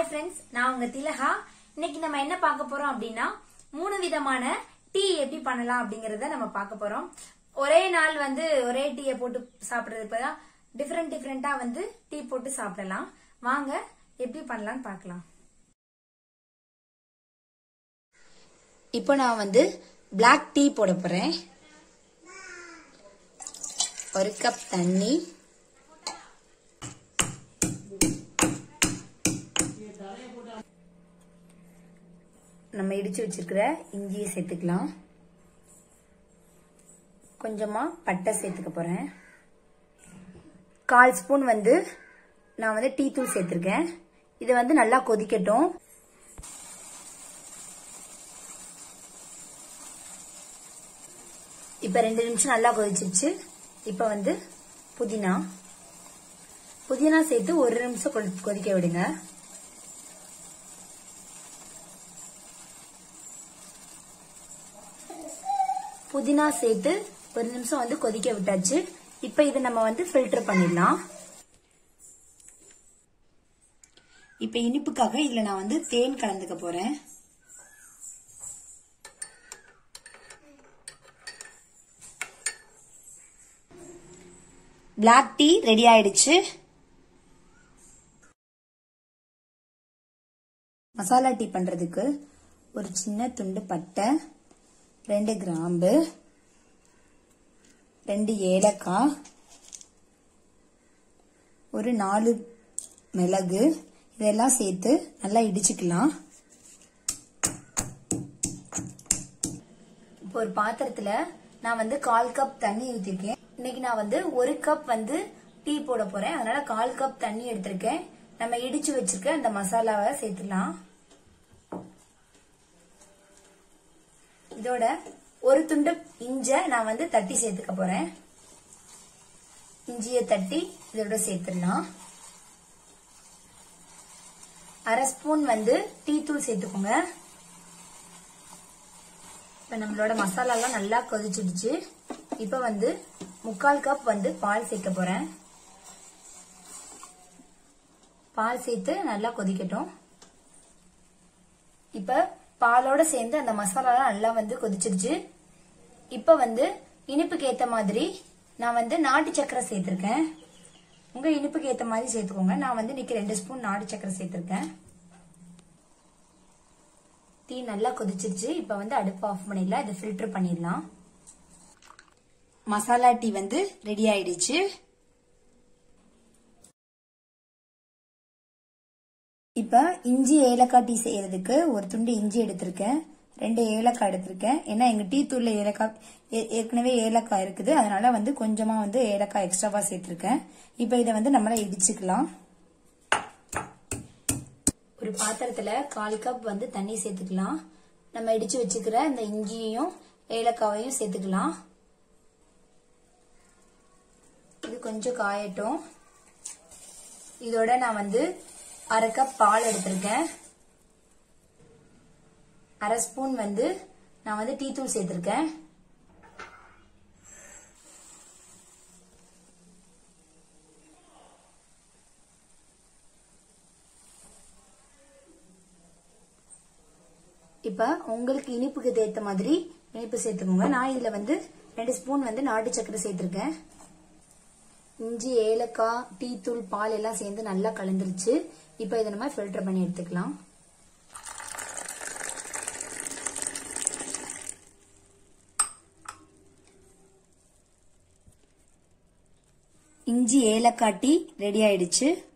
friends நான் உங்க திலகா இன்னைக்கு நம்ம என்ன பார்க்க போறோம் அப்படின்னா மூணு விதமான டீ எப்படி பண்ணலாம் அப்படிங்கறத நம்ம பார்க்க போறோம் ஒரே நாள் வந்து ஒரே டீயை போட்டு சாப்பிடுறது இப்பதான் டிஃப்ரெண்ட் டிஃப்ரெண்டா வந்து டீ போட்டு சாப்பிடலாம் வாங்க எப்படி பண்ணலாம்னு பார்க்கலாம் இப்போ நான் வந்து Black டீ போட போறேன் ஒரு கப் தண்ணி நம்ம இடிச்சு வச்சிருக்கிற இஞ்சியை சேர்த்துக்கலாம் கொஞ்சமா பட்டை சேர்த்துக்க போறேன் கால் ஸ்பூன் வந்து நான் வந்து டீ தூள் சேர்த்திருக்கேன் இதை வந்து நல்லா கொதிக்கட்டும் இப்ப ரெண்டு நிமிஷம் நல்லா கொதிச்சிருச்சு இப்ப வந்து புதினா புதினா சேர்த்து ஒரு நிமிஷம் கொதி- கொதிக்க விடுங்க புதினா சேர்த்து ஒரு நிமிஷம் வந்து கொதிக்க விட்டாச்சு இப்ப இதை நம்ம வந்து ஃபில்டர் பண்ணிடலாம் இப்ப இனிப்புக்காக இதுல நான் வந்து தேன் கலந்துக்க போறேன் Black டீ ரெடி ஆயிடுச்சு மசாலா டீ பண்றதுக்கு ஒரு சின்ன துண்டு பட்டை ரெண்டு கிராம்பு ரெண்டு ஏலக்காய் ஒரு நாலு மிளகு இதெல்லாம் சேர்த்து நல்லா இடிச்சுக்கலாம் இப்போ ஒரு பாத்திரத்துல நான் வந்து கால் கப் தண்ணி ஊத்திருக்கேன் இன்னைக்கு நான் வந்து ஒரு கப் வந்து டீ போட போறேன் அதனால கால் கப் தண்ணி எடுத்திருக்கேன் நம்ம இடிச்சு வச்சிருக்க அந்த மசாலாவை சேர்த்துலாம் இதோட ஒரு துண்டு இஞ்ச நான் வந்து தட்டி சேர்த்துக்க போறேன் இஞ்சியை தட்டி இதோட சேர்த்துடலாம் அரை ஸ்பூன் வந்து டீ தூள் சேர்த்துக்கோங்க இப்ப நம்மளோட மசாலா எல்லாம் நல்லா கொதிச்சிடுச்சு இப்ப வந்து முக்கால் கப் வந்து பால் சேர்க்க போறேன் பால் சேர்த்து நல்லா கொதிக்கட்டும் இப்ப பாலோட சேர்ந்து அந்த மசாலா நல்லா வந்து கொதிச்சிடுச்சு இப்ப வந்து இனிப்புக்கு ஏத்த மாதிரி நான் வந்து நாட்டு சக்கரை சேர்த்திருக்கேன் உங்க இனிப்புக்கு ஏத்த மாதிரி சேர்த்துக்கோங்க நான் வந்து இன்னைக்கு ரெண்டு ஸ்பூன் நாட்டு சக்கரை சேர்த்திருக்கேன் டீ நல்லா கொதிச்சிருச்சு இப்ப வந்து அடுப்பு ஆஃப் பண்ணிடலாம் இதை ஃபில்டர் பண்ணிடலாம் மசாலா டீ வந்து ரெடி ஆயிடுச்சு இப்ப இஞ்சி ஏலக்காய் டீ செய்யறதுக்கு ஒரு துண்டு இஞ்சி எடுத்திருக்கேன் ரெண்டு ஏலக்காய் எடுத்திருக்கேன் ஏன்னா எங்க டீ தூள்ல ஏலக்காய் ஏ- ஏற்கனவே ஏலக்காய் இருக்குது அதனால வந்து கொஞ்சமா வந்து ஏலக்காய் எக்ஸ்ட்ராவா சேர்த்திருக்கேன் இப்ப இதை வந்து நம்மள இடிச்சுக்கலாம் ஒரு பாத்திரத்துல கால் கப் வந்து தண்ணி சேர்த்துக்கலாம் நம்ம இடிச்சு வச்சுக்கிற இந்த இஞ்சியையும் ஏலக்காவையும் சேர்த்துக்கலாம் இது கொஞ்சம் காயட்டும் இதோட நான் வந்து அரை கப் பால் எடுத்திருக்கேன் அரை ஸ்பூன் வந்து நான் வந்து டீ தூள் சேர்த்திருக்கேன் இப்ப உங்களுக்கு இனிப்புக்கு ஏத்த மாதிரி இனிப்பு சேர்த்துக்கோங்க நான் இதுல வந்து ரெண்டு ஸ்பூன் வந்து நாட்டு சக்கரை சேர்த்திருக்கேன் இஞ்சி ஏலக்காய் டீ தூள் பால் எல்லாம் சேர்ந்து நல்லா கலந்துருச்சு இப்போ இதை நம்ம ஃபில்டர் பண்ணி எடுத்துக்கலாம் இஞ்சி ஏலக்காய் டீ ரெடி ஆயிடுச்சு